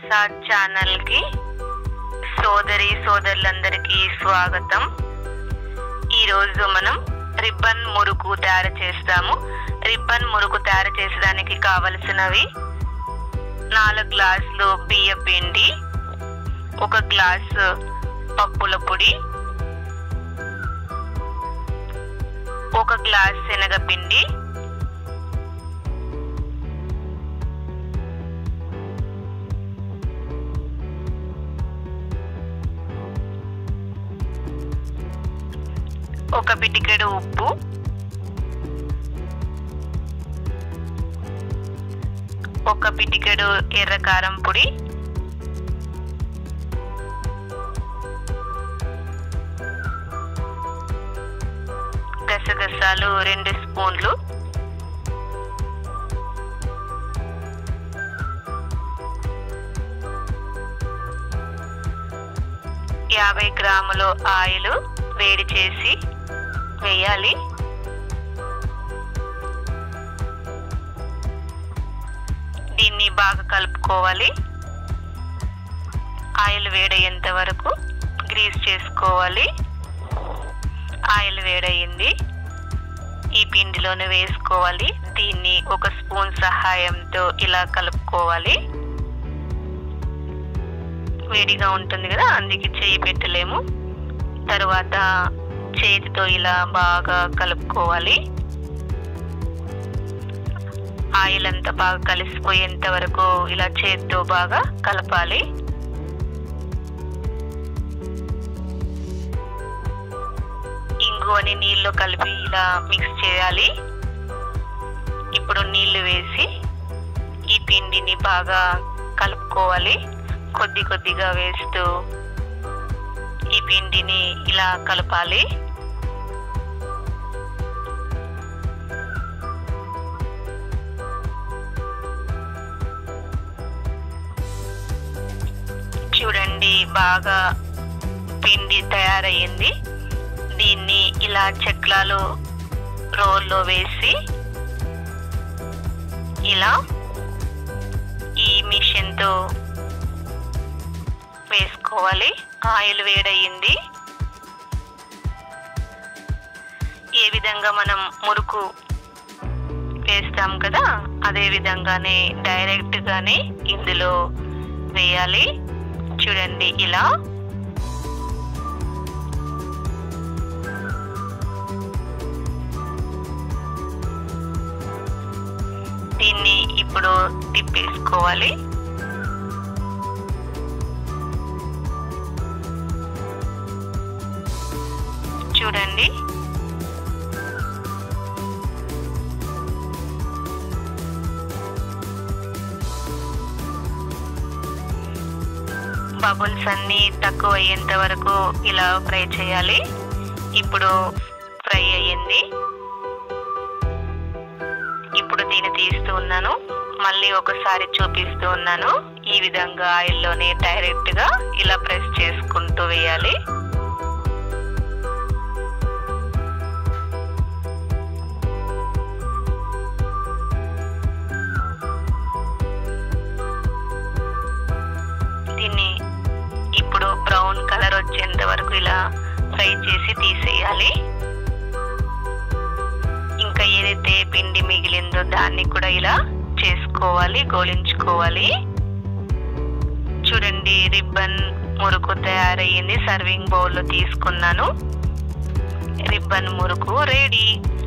Prasad channel కి సోదరి సోదరులందరికీ స్వాగతం ఈ రోజు మనం రిబ్బన్ మురుకు తయారు చేస్తాము రిబ్బన్ మురుకు తయారు చేసడానికి కావలసినవి నాలుగు గ్లాసులు బియ్య పిండి ఒక గ్లాసు పప్పుల పొడి ఒక గ్లాస్ శనగపిండి ఒక పిటికెడు ఉప్పు ఒక పిటికెడు ఎర్ర కారం పొడి గసగసాలు రెండు స్పూన్లు యాభై గ్రాములు ఆయిల్ వేడి చేసి వేయాలి దీన్ని బాగా కలుపుకోవాలి ఆయిల్ వేడయ్యేంత వరకు గ్రీస్ చేసుకోవాలి ఆయిల్ వేడయింది ఈ పిండిలోనే వేసుకోవాలి దీన్ని ఒక స్పూన్ సహాయంతో ఇలా కలుపుకోవాలి వేడిగా ఉంటుంది కదా అందుకే చేయి పెట్టలేము తర్వాత చేతితో ఇలా బాగా కలుపుకోవాలి ఆయిల్ అంతా బాగా కలిసిపోయేంత వరకు ఇలా చేతితో బాగా కలపాలి ఇంగువని నీళ్ళు కలిపి ఇలా మిక్స్ చేయాలి ఇప్పుడు నీళ్లు వేసి ఈ పిండిని బాగా కలుపుకోవాలి కొద్ది కొద్దిగా వేస్తూ ఈ పిండిని ఇలా కలపాలి చూడండి బాగా పిండి తయారయ్యింది దీన్ని ఇలా చెక్లాలు రోల్లో వేసి ఇలా ఈ మిషన్తో వేసుకోవాలి ఆయిల్ వేడయింది ఏ విధంగా మనం మురుకు వేస్తాం కదా అదే విధంగానే డైరెక్ట్ గానే ఇందులో వేయాలి చూడండి ఇలా దీన్ని ఇప్పుడు తిప్పేసుకోవాలి చూడండి బబుల్స్ అన్ని తక్కువ అయ్యేంత వరకు ఇలా ఫ్రై చేయాలి ఇప్పుడు ఫ్రై అయ్యింది ఇప్పుడు దీన్ని తీస్తూ ఉన్నాను మళ్ళీ ఒకసారి చూపిస్తూ ఉన్నాను ఈ విధంగా ఆయిల్లోనే డైరెక్ట్ గా ఇలా ప్రెస్ చేసుకుంటూ వేయాలి దీన్ని ఇప్పుడు బ్రౌన్ కలర్ వచ్చేంత వరకు ఇలా ఫ్రై చేసి తీసేయాలి ఇంకా ఏదైతే పిండి మిగిలిందో దాన్ని కూడా ఇలా చేసుకోవాలి గోలించుకోవాలి చూడండి రిబ్బన్ మురుకు తయారయ్యింది సర్వింగ్ బౌల్లో తీసుకున్నాను రిబ్బన్ మురుకు రెడీ